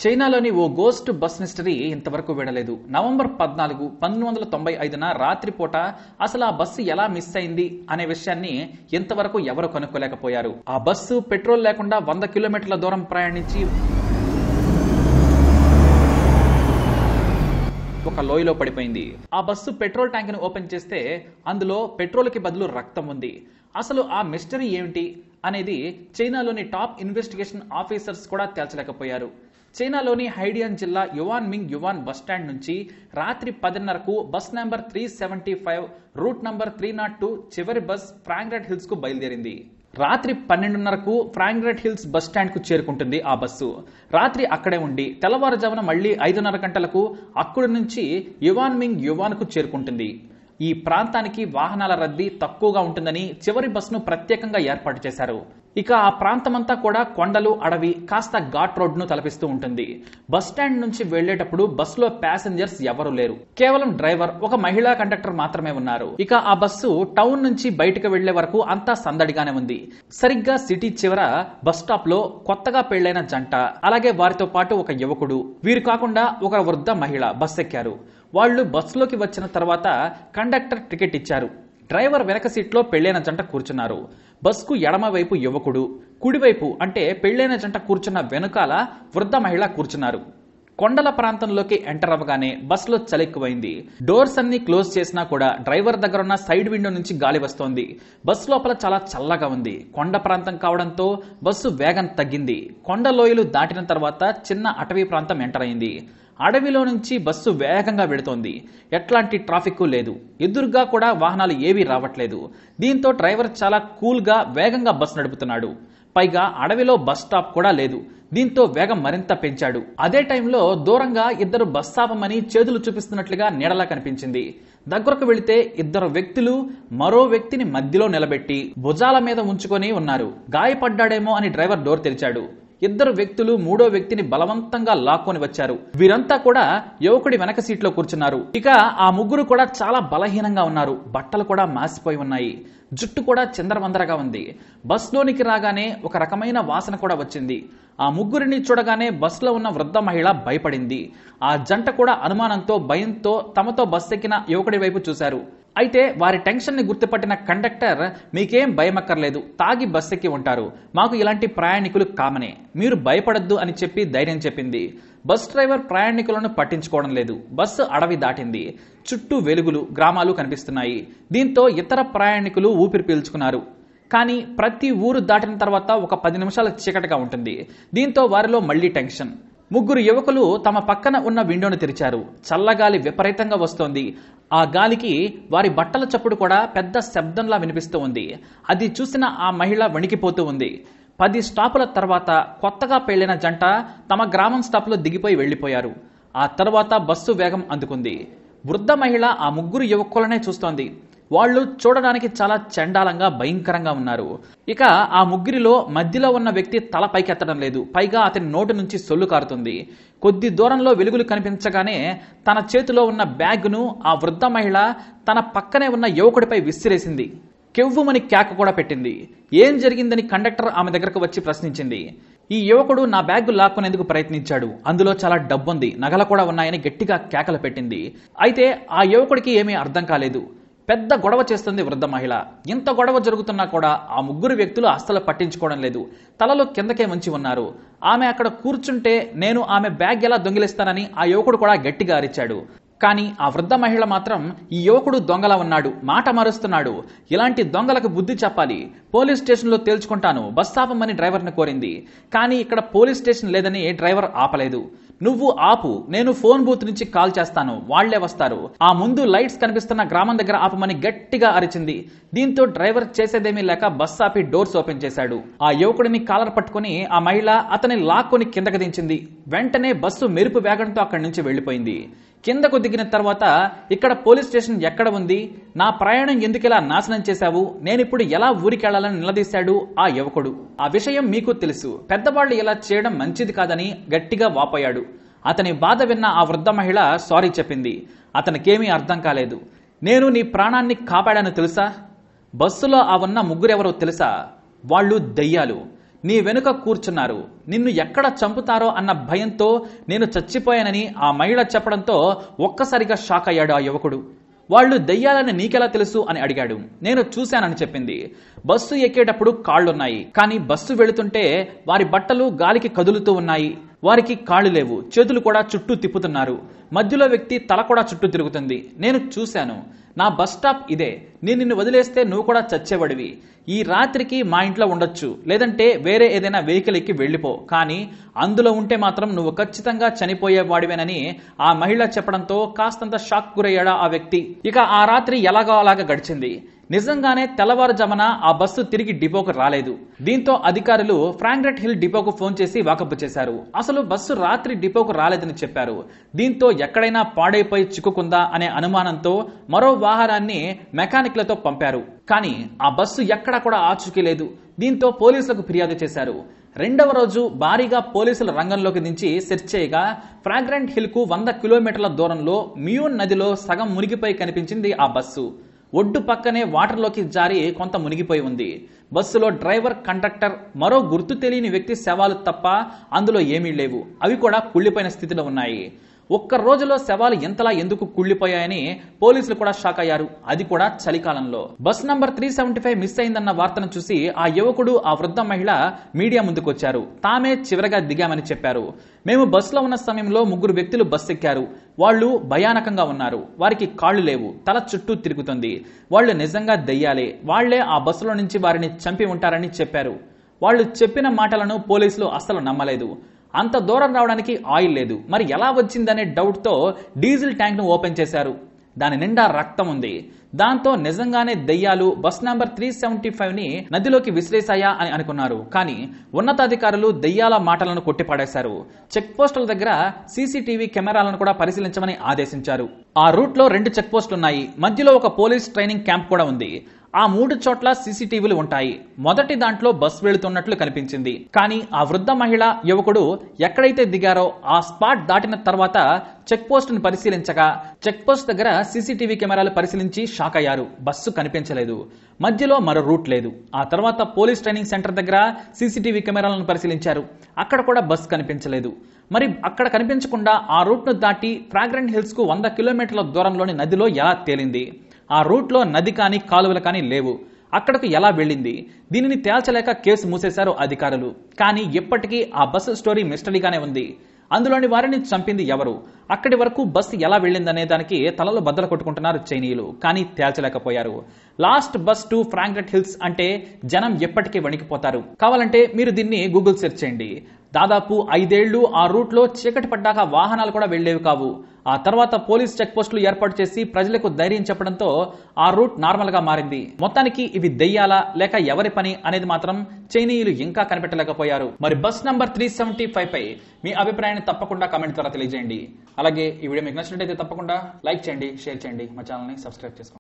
చైనాలోని ఓ ghost bus mystery ఇంతవరకు విడలేదు November పద్నాలుగు పంతొమ్మిది వందల తొంభై ఐదున రాత్రిపూట అసలు ఆ బస్సు ఎలా మిస్ అయింది అనే విషయాన్ని ఇంతవరకు ఎవరు కనుక్కోలేకపోయారు ఆ బస్సు పెట్రోల్ లేకుండా వంద కిలోమీటర్ల దూరం ప్రయాణించి ఒక లోయలో పడిపోయింది ఆ బస్సు పెట్రోల్ ట్యాంక్ ని ఓపెన్ చేస్తే అందులో పెట్రోల్ కి బదులు రక్తం ఉంది అసలు ఆ మిస్టరీ ఏమిటి అనేది చైనాలోని టాప్ ఇన్వెస్టిగేషన్ ఆఫీసర్స్ కూడా తేల్చలేకపోయారు చైనాలోని హైడియన్ జిల్లా Yuan Ming Yuan bus stand నుంచి రాత్రి పదిన్నరకు bus number three seventy five route number three not two చివరి బస్ ఫ్రాంగ్రెట్ హిల్స్ కు బయలుదేరింది రాత్రి పన్నెండున్నరకు ఫ్రాంగ్రెట్ హిల్స్ బస్ స్టాండ్ కు చేరుకుంటుంది ఆ బస్సు రాత్రి అక్కడే ఉండి తెల్లవారుజామున మళ్లీ ఐదున్నర గంటలకు అక్కడి నుంచి యువాన్ మింగ్ యువాన్ కు చేరుకుంటుంది ఈ ప్రాంతానికి వాహనాల రద్దీ తక్కువగా ఉంటుందని చివరి బస్సును ప్రత్యేకంగా ఏర్పాటు చేశారు ఇక ఆ ప్రాంతమంతా కూడా కొండలు అడవి కాస్త ఘాట్ రోడ్ ను తలపిస్తూ ఉంటుంది బస్ స్టాండ్ నుంచి వెళ్లేటప్పుడు బస్సులో ప్యాసింజర్స్ ఎవరూ లేరు కేవలం డ్రైవర్ ఒక మహిళా కండక్టర్ మాత్రమే ఉన్నారు ఇక ఆ బస్సు టౌన్ నుంచి బయటకు వెళ్లే వరకు అంతా సందడిగానే ఉంది సరిగ్గా సిటీ చివర బస్ స్టాప్ లో కొత్తగా పెళ్లైన జంట అలాగే వారితో పాటు ఒక యువకుడు వీరు కాకుండా ఒక వృద్ధ మహిళ బస్ ఎక్కారు వాళ్ళు బస్సులోకి వచ్చిన తర్వాత కండక్టర్ టికెట్ ఇచ్చారు డ్రైవర్ వెనక సీట్లో పెళ్లైన జంట కూర్చున్నారు బస్కు ఎడమ వైపు యువకుడు కుడివైపు అంటే పెళ్లైన జంట కూర్చున్న వెనుకాల వృద్ధ మహిళ కూర్చున్నారు కొండల ప్రాంతంలోకి ఎంటర్ అవ్వగానే బస్సులో చలెక్కువైంది డోర్స్ అన్ని క్లోజ్ చేసినా కూడా డ్రైవర్ దగ్గర ఉన్న సైడ్ విండో నుంచి గాలి వస్తోంది బస్సు లోపల చాలా చల్లగా ఉంది కొండ ప్రాంతం కావడంతో బస్సు వేగం తగ్గింది కొండ లోయలు దాటిన తర్వాత చిన్న అటవీ ప్రాంతం ఎంటర్ అయింది అడవిలో నుంచి బస్సు వేగంగా వెడుతోంది ఎట్లాంటి ట్రాఫిక్ లేదు ఎదురుగా కూడా వాహనాలు ఏవీ రావట్లేదు దీంతో డ్రైవర్ చాలా కూల్గా వేగంగా బస్సు నడుపుతున్నాడు పైగా అడవిలో బస్ స్టాప్ కూడా లేదు దీంతో వేగం మరింత పెంచాడు అదే టైంలో దూరంగా ఇద్దరు బస్ ఆపమని చేతులు చూపిస్తున్నట్లుగా నీడలా కనిపించింది దగ్గరకు వెళితే ఇద్దరు వ్యక్తులు మరో వ్యక్తిని మధ్యలో నిలబెట్టి భుజాల మీద ఉంచుకొని ఉన్నారు గాయపడ్డాడేమో అని డ్రైవర్ డోర్ తెరిచాడు ఇద్దరు వ్యక్తులు మూడో వ్యక్తిని బలవంతంగా లాక్కొని వచ్చారు వీరంతా కూడా యువకుడి వెనక సీట్లో కూర్చున్నారు ఇక ఆ ముగ్గురు కూడా చాలా బలహీనంగా ఉన్నారు బట్టలు కూడా మాసిపోయి ఉన్నాయి జుట్టు కూడా చిందరవందరగా ఉంది బస్లోనికి రాగానే ఒక రకమైన వాసన కూడా వచ్చింది ఆ ముగ్గురిని చూడగానే బస్సులో ఉన్న వృద్ధ మహిళ భయపడింది ఆ జంట కూడా అనుమానంతో భయంతో తమతో బస్ ఎక్కిన యువకుడి వైపు చూశారు అయితే వారి టెన్షన్ ని గుర్తుపట్టిన కండక్టర్ మీకేం భయమక్కర్లేదు తాగి బస్ ఎక్కి ఉంటారు మాకు ఇలాంటి ప్రయాణికులు కామనే మీరు భయపడద్దు అని చెప్పి ధైర్యం చెప్పింది బస్ డ్రైవర్ ప్రయాణికులను పట్టించుకోవడం లేదు బస్సు అడవి దాటింది చుట్టూ వెలుగులు గ్రామాలు కనిపిస్తున్నాయి దీంతో ఇతర ప్రయాణికులు ఊపిరి పీల్చుకున్నారు కానీ ప్రతి ఊరు దాటిన తర్వాత ఒక పది నిమిషాల చీకటిగా ఉంటుంది దీంతో వారిలో మళ్లీ టెన్షన్ ముగ్గురు యువకులు తమ పక్కన ఉన్న విండోను తెరిచారు చల్లగాలి విపరీతంగా వస్తోంది ఆ గాలికి వారి బట్టల చప్పుడు కూడా పెద్ద శబ్దంలా వినిపిస్తూ ఉంది అది చూసిన ఆ మహిళ వణికిపోతూ ఉంది పది స్టాపుల తర్వాత కొత్తగా పెళ్లిన జంట తమ గ్రామం స్టాప్లో దిగిపోయి వెళ్లిపోయారు ఆ తర్వాత బస్సు వేగం అందుకుంది వృద్ధ మహిళ ఆ ముగ్గురు యువకులనే చూస్తోంది వాళ్ళు చూడడానికి చాలా చండాలంగా భయంకరంగా ఉన్నారు ఇక ఆ ముగ్గురిలో మధ్యలో ఉన్న వ్యక్తి తల పైకెత్తడం లేదు పైగా అతని నోటి నుంచి సొల్లు కారుతుంది కొద్ది దూరంలో వెలుగులు కనిపించగానే తన చేతిలో ఉన్న బ్యాగ్ను ఆ వృద్ధ మహిళ తన పక్కనే ఉన్న యువకుడిపై విసిరేసింది కెవ్వుమని కేక కూడా పెట్టింది ఏం జరిగిందని కండక్టర్ ఆమె దగ్గరకు వచ్చి ప్రశ్నించింది ఈ యువకుడు నా బ్యాగ్ లాక్కునేందుకు ప్రయత్నించాడు అందులో చాలా డబ్బుంది నగలు కూడా ఉన్నాయని గట్టిగా కేకలు పెట్టింది అయితే ఆ యువకుడికి ఏమీ అర్థం కాలేదు పెద్ద గొడవ చేస్తుంది వృద్ధ మహిళ ఇంత గొడవ జరుగుతున్నా కూడా ఆ ముగ్గురు వ్యక్తులు అస్సలు పట్టించుకోవడం లేదు తలలో కిందకే ఉంచి ఉన్నారు ఆమె అక్కడ కూర్చుంటే నేను ఆమె బ్యాగ్ ఎలా దొంగిలిస్తానని ఆ యువకుడు కూడా గట్టిగా అరిచాడు కానీ ఆ వృద్ధ మహిళ మాత్రం ఈ యువకుడు దొంగలా ఉన్నాడు మాట మరుస్తున్నాడు ఇలాంటి దొంగలకు బుద్ధి చెప్పాలి పోలీస్ స్టేషన్లో తేల్చుకుంటాను బస్ ఆపమని డ్రైవర్ని కోరింది కానీ ఇక్కడ పోలీస్ స్టేషన్ లేదని డ్రైవర్ ఆపలేదు నువ్వు ఆపు నేను ఫోన్ బూత్ నుంచి కాల్ చేస్తాను వాళ్లే వస్తారు ఆ ముందు లైట్స్ కనిపిస్తున్న గ్రామం దగ్గర ఆపమని గట్టిగా అరిచింది దీంతో డ్రైవర్ చేసేదేమీ లేక బస్ ఆపి డోర్స్ ఓపెన్ చేశాడు ఆ యువకుడిని కాలర్ పట్టుకుని ఆ మహిళ అతని లాక్కొని కిందకి దించింది వెంటనే బస్సు మెరుపు వేగంతో అక్కడి నుంచి వెళ్లిపోయింది కిందకు దిగిన తర్వాత ఇక్కడ పోలీస్ స్టేషన్ ఎక్కడ ఉంది నా ప్రయాణం ఎందుకిలా నాశనం చేశావు నేనిప్పుడు ఎలా ఊరికెళ్లాలని నిలదీశాడు ఆ యువకుడు ఆ విషయం మీకు తెలుసు పెద్దవాళ్లు ఇలా చేయడం మంచిది కాదని గట్టిగా వాపోయాడు అతని బాధ విన్న ఆ వృద్ధ మహిళ సారీ చెప్పింది అతనికేమీ అర్థం కాలేదు నేను నీ ప్రాణాన్ని కాపాడాను తెలుసా బస్సులో ఆ ఉన్న ముగ్గురెవరో తెలుసా వాళ్ళు దయ్యాలు నీ వెనుక కూర్చున్నారు నిన్ను ఎక్కడ చంపుతారో అన్న భయంతో నేను చచ్చిపోయానని ఆ మహిళ చెప్పడంతో ఒక్కసారిగా షాక్ అయ్యాడు ఆ యువకుడు వాళ్ళు దెయ్యాలని నీకెలా తెలుసు అని అడిగాడు నేను చూశానని చెప్పింది బస్సు ఎక్కేటప్పుడు కాళ్లున్నాయి కానీ బస్సు వెళుతుంటే వారి బట్టలు గాలికి కదులుతూ ఉన్నాయి వారికి కాళ్ళు లేవు చేతులు కూడా చుట్టూ తిప్పుతున్నారు మధ్యలో వ్యక్తి తల కూడా చుట్టూ తిరుగుతుంది నేను చూశాను నా బస్ స్టాప్ ఇదే నేను నిన్ను వదిలేస్తే నువ్వు కూడా చచ్చేవాడివి ఈ రాత్రికి మా ఇంట్లో ఉండొచ్చు లేదంటే వేరే ఏదైనా వెహికల్ ఎక్కి వెళ్ళిపో కానీ అందులో ఉంటే మాత్రం నువ్వు ఖచ్చితంగా చనిపోయేవాడివేనని ఆ మహిళ చెప్పడంతో కాస్తంత షాక్ గురయ్యాడా ఆ వ్యక్తి ఇక ఆ రాత్రి ఎలాగో అలాగా గడిచింది నిజంగానే తెల్లవారుజామున ఆ బస్సు తిరిగి డిపోకు రాలేదు దీంతో అధికారులు ఫ్రాంక్రెట్ హిల్ డిపోకు ఫోన్ చేసి వాకప్ చేశారు అసలు బస్సు రాత్రి డిపోకు రాలేదని చెప్పారు దీంతో ఎక్కడైనా పాడైపోయి చిక్కుకుందా అనే అనుమానంతో మరో వాహనాన్ని మెకానిక్లతో పంపారు కానీ ఆ బస్సు ఎక్కడా కూడా ఆచూకీ లేదు దీంతో పోలీసులకు ఫిర్యాదు చేశారు రెండవ రోజు భారీగా పోలీసులు రంగంలోకి దించి సెర్చ్ చేయగా ఫ్రాగ్రెంట్ హిల్ కు వంద కిలోమీటర్ల దూరంలో మియూన్ నదిలో సగం మునిగిపోయి కనిపించింది ఆ బస్సు ఒడ్డు పక్కనే వాటర్లోకి జారి కొంత మునిగిపోయి ఉంది బస్సులో డ్రైవర్ కండక్టర్ మరో గుర్తు తెలియని వ్యక్తి శవాలు తప్ప అందులో ఏమీ లేవు అవి కూడా కుళ్ళిపోయిన స్థితిలో ఉన్నాయి ఒక్క రోజులో శవాలు ఎంతలా ఎందుకు కుళ్ళిపోయాయని పోలీసులు కూడా షాక్ అయ్యారు అది కూడా చలికాలంలో bus number three seventy five miss అయిందన్న వార్తను చూసి ఆ యువకుడు ఆ వృద్ధ మహిళ మీడియా ముందుకొచ్చారు తామే చివరగా దిగామని చెప్పారు మేము బస్సులో ఉన్న సమయంలో ముగ్గురు వ్యక్తులు బస్ ఎక్కారు వాళ్ళు భయానకంగా ఉన్నారు వారికి కాళ్ళు లేవు తల చుట్టూ తిరుగుతుంది వాళ్ళు నిజంగా దెయ్యాలే వాళ్లే ఆ బస్సులో నుంచి వారిని చంపి ఉంటారని చెప్పారు వాళ్ళు చెప్పిన మాటలను పోలీసులు అస్సలు నమ్మలేదు అంత దూరం రావడానికి ఆయిల్ లేదు మరి ఎలా వచ్చిందనే డౌట్తో డీజిల్ ట్యాంక్ను ఓపెన్ చేశారు దాని నిండా రక్తం ఉంది దాంతో నిజంగానే దెయ్యాలు bus number three seventy five ని నదిలోకి విసిరేశాయా అని అనుకున్నారు కానీ ఉన్నతాధికారులు దెయ్యాల మాటలను కొట్టిపడేశారు చెక్ పోస్టుల దగ్గర సీసీటీవీ కెమెరాలను కూడా పరిశీలించమని ఆదేశించారు ఆ రూట్ లో రెండు చెక్ పోస్టులు ఉన్నాయి మధ్యలో ఒక పోలీస్ ట్రైనింగ్ క్యాంప్ కూడా ఉంది ఆ మూడు చోట్ల సీసీటీవీలు ఉంటాయి మొదటి దాంట్లో బస్ వెళుతున్నట్లు కనిపించింది కానీ ఆ వృద్ధ మహిళ యువకుడు ఎక్కడైతే దిగారో ఆ స్పాట్ దాటిన తర్వాత చెక్ పోస్ట్ ను పరిశీలించగా చెక్ పోస్ట్ దగ్గర సీసీటీవీ కెమెరాలు పరిశీలించి షాక్ అయ్యారు బస్సు కనిపించలేదు మధ్యలో మరో రూట్ లేదు ఆ తర్వాత పోలీస్ ట్రైనింగ్ సెంటర్ దగ్గర సీసీటీవీ కెమెరాలను పరిశీలించారు అక్కడ కూడా బస్ కనిపించలేదు మరి అక్కడ కనిపించకుండా ఆ రూట్ ను దాటి ఫ్రాగ్రెంట్ హిల్స్ కు వంద కిలోమీటర్ల దూరంలోని నదిలో ఎలా తేలింది ఆ రూట్లో నది కానీ కాలువలు కానీ లేవు అక్కడకు ఎలా వెళ్ళింది దీనిని తేల్చలేక కేసు మూసేశారు అధికారులు కానీ ఇప్పటికీ ఆ బస్సు స్టోరీ మిస్టరీగానే ఉంది అందులోని వారిని చంపింది ఎవరు అక్కడి వరకు బస్సు ఎలా వెళ్ళిందనే దానికి తలలు బద్దలు కొట్టుకుంటున్నారు చైనీయులు కానీ తేల్చలేకపోయారు last bus to Fragrant Hills అంటే జనం ఎప్పటికీ వణికిపోతారు కావాలంటే మీరు దీన్ని గూగుల్ సెర్చ్ చేయండి దాదాపు ఐదేళ్లు ఆ రూట్లో చీకటి పడ్డాక వాహనాలు కూడా వెళ్లేవి కావు ఆ తర్వాత పోలీస్ చెక్ పోస్టులు ఏర్పాటు చేసి ప్రజలకు ధైర్యం చెప్పడంతో ఆ రూట్ నార్మల్ గా మారింది మొత్తానికి ఇవి దెయ్యాలా లేక ఎవరి పని అనేది మాత్రం చైనీయులు ఇంకా కనిపెట్టలేకపోయారు మరి bus number three seventy five పై మీ అభిప్రాయాన్ని తప్పకుండా కామెంట్ ద్వారా తెలియజేయండి అలాగే ఈ వీడియో మీకు నచ్చినట్టయితే తప్పకుండా లైక్ చేయండి షేర్ చేయండి మా ఛానల్ని సబ్స్క్రైబ్ చేసుకోండి